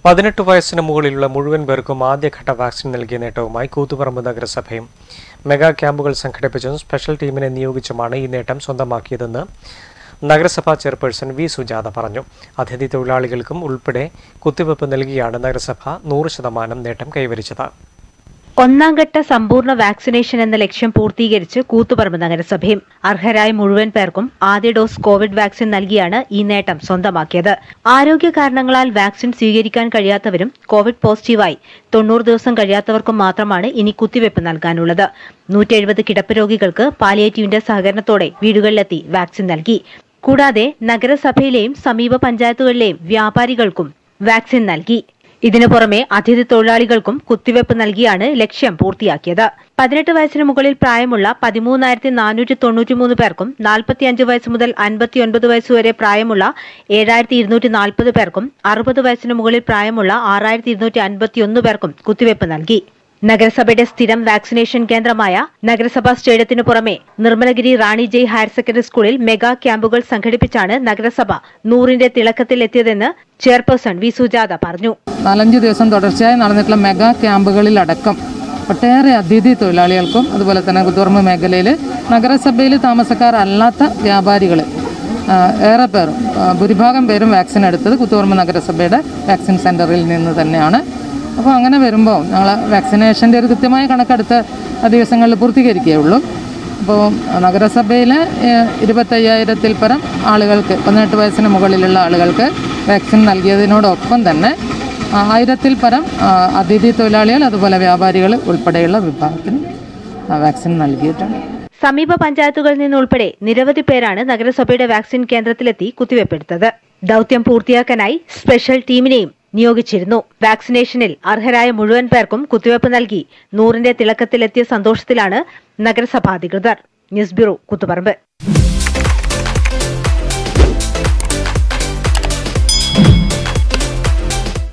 പതിനെട്ട് വയസ്സിന് മുകളിലുള്ള മുഴുവൻ പേർക്കും ആദ്യഘട്ട വാക്സിൻ നൽകിയ നേട്ടവുമായി കൂത്തുപറമ്പ് നഗരസഭയും മെഗാ ക്യാമ്പുകൾ സംഘടിപ്പിച്ചും സ്പെഷ്യൽ ടീമിനെ നിയോഗിച്ചുമാണ് ഈ നേട്ടം സ്വന്തമാക്കിയതെന്ന് നഗരസഭാ ചെയർപേഴ്സൺ വി സുജാത പറഞ്ഞു അതിഥി തൊഴിലാളികൾക്കും ഉൾപ്പെടെ കുത്തിവയ്പ് നൽകിയാണ് നഗരസഭ നൂറ് ശതമാനം നേട്ടം കൈവരിച്ചത് ഒന്നാം ഘട്ട സമ്പൂർണ്ണ വാക്സിനേഷൻ എന്ന ലക്ഷ്യം പൂർത്തീകരിച്ച് കൂത്തുപറമ്പ് നഗരസഭയും അർഹരായ മുഴുവൻ പേർക്കും ആദ്യ ഡോസ് കോവിഡ് വാക്സിൻ നൽകിയാണ് ഈ നേട്ടം സ്വന്തമാക്കിയത് ആരോഗ്യ കാരണങ്ങളാൽ വാക്സിൻ സ്വീകരിക്കാൻ കഴിയാത്തവരും കോവിഡ് പോസിറ്റീവായി തൊണ്ണൂറ് ദിവസം കഴിയാത്തവർക്കും മാത്രമാണ് ഇനി കുത്തിവയ്പ് നൽകാനുള്ളത് നൂറ്റി എഴുപത് കിടപ്പ് രോഗികൾക്ക് പാലിയേറ്റീവിന്റെ സഹകരണത്തോടെ വീടുകളിലെത്തി വാക്സിൻ നൽകി കൂടാതെ നഗരസഭയിലെയും സമീപ പഞ്ചായത്തുകളിലെയും വ്യാപാരികൾക്കും വാക്സിൻ നൽകി ഇതിനു പുറമെ അതിഥി തൊഴിലാളികൾക്കും കുത്തിവയ്പ് നൽകിയാണ് ലക്ഷ്യം പൂർത്തിയാക്കിയത് പതിനെട്ട് വയസ്സിന് മുകളിൽ പ്രായമുള്ള പതിമൂന്നായിരത്തി നാനൂറ്റി തൊണ്ണൂറ്റിമൂന്ന് പേർക്കും നാൽപ്പത്തിയഞ്ച് വയസ്സ് മുതൽ അൻപത്തിയൊൻപത് വയസ്സ് വരെ പ്രായമുള്ള ഏഴായിരത്തി ഇരുന്നൂറ്റി നാൽപ്പത് പേർക്കും അറുപത് വയസ്സിന് മുകളിൽ പ്രായമുള്ള ആറായിരത്തി ഇരുന്നൂറ്റി അൻപത്തിയൊന്ന് പേർക്കും കുത്തിവയ്പ് നൽകി നഗരസഭയുടെ സ്ഥിരം വാക്സിനേഷൻ കേന്ദ്രമായ നഗരസഭാ സ്റ്റേഡിയത്തിനു പുറമെ നിർമ്മലഗിരി റാണി ജയ് ഹയർ സെക്കൻഡറി സ്കൂളിൽ മെഗാ ക്യാമ്പുകൾ സംഘടിപ്പിച്ചാണ് നഗരസഭ നൂറിന്റെ തിളക്കത്തിലെത്തിയതെന്ന് ചെയർപേഴ്സൺ വി സുജാത പറഞ്ഞു നാലഞ്ച് ദിവസം തുടർച്ചയായി നടന്നിട്ടുള്ള മെഗാ ക്യാമ്പുകളിലടക്കം ഒട്ടേറെ അതിഥി തൊഴിലാളികൾക്കും അതുപോലെ തന്നെ കുത്തുറമ്പ് മേഖലയിൽ നഗരസഭയിൽ താമസക്കാരല്ലാത്ത വ്യാപാരികൾ ഏറെ പേരും ആ, ഭൂരിഭാഗം പേരും വാക്സിൻ എടുത്തത് കുത്തുപറമ്പ് നഗരസഭയുടെ വാക്സിൻ സെൻറ്ററിൽ നിന്ന് തന്നെയാണ് അപ്പോൾ അങ്ങനെ വരുമ്പോൾ ഞങ്ങൾ വാക്സിനേഷൻ്റെ ഒരു കൃത്യമായ കണക്കെടുത്ത് ദിവസങ്ങളിൽ പൂർത്തീകരിക്കുകയുള്ളൂ അപ്പോൾ നഗരസഭയിലെ ഏഹ്, ഇരുപത്തയ്യായിരത്തിൽ പരം ആളുകൾക്ക് പതിനെട്ട് വയസ്സിന് മുകളിലുള്ള ആളുകൾക്ക് വാക്സിൻ നൽകിയതിനോടൊപ്പം തന്നെ ആ, ആയിരത്തിൽ പരം ആ, അതിഥി തൊഴിലാളികൾ അതുപോലെ വ്യാപാരികൾ ഉൾപ്പെടെയുള്ള വിഭാഗത്തിന് ആ, വാക്സിൻ നൽകിയിട്ടുണ്ട് സമീപ പഞ്ചായത്തുകളിൽ നിന്നുൾപ്പെടെ നിരവധി പേരാണ് നഗരസഭയുടെ വാക്സിൻ കേന്ദ്രത്തിലെത്തി കുത്തിവയ്പ്പെടുത്തത് ദൌത്യം പൂർത്തിയാക്കാനായി സ്പെഷ്യൽ ടീമിനെയും നിയോഗിച്ചിരുന്നു വാക്സിനേഷനിൽ അർഹരായ മുഴുവൻ പേർക്കും കുത്തിവയ്പ് നൽകി നൂറിന്റെ തിളക്കത്തിലെത്തിയ സന്തോഷത്തിലാണ് നഗരസഭാ അധികൃതർ ന്യൂസ് ബ്യൂറോ കുത്തുപറമ്പ്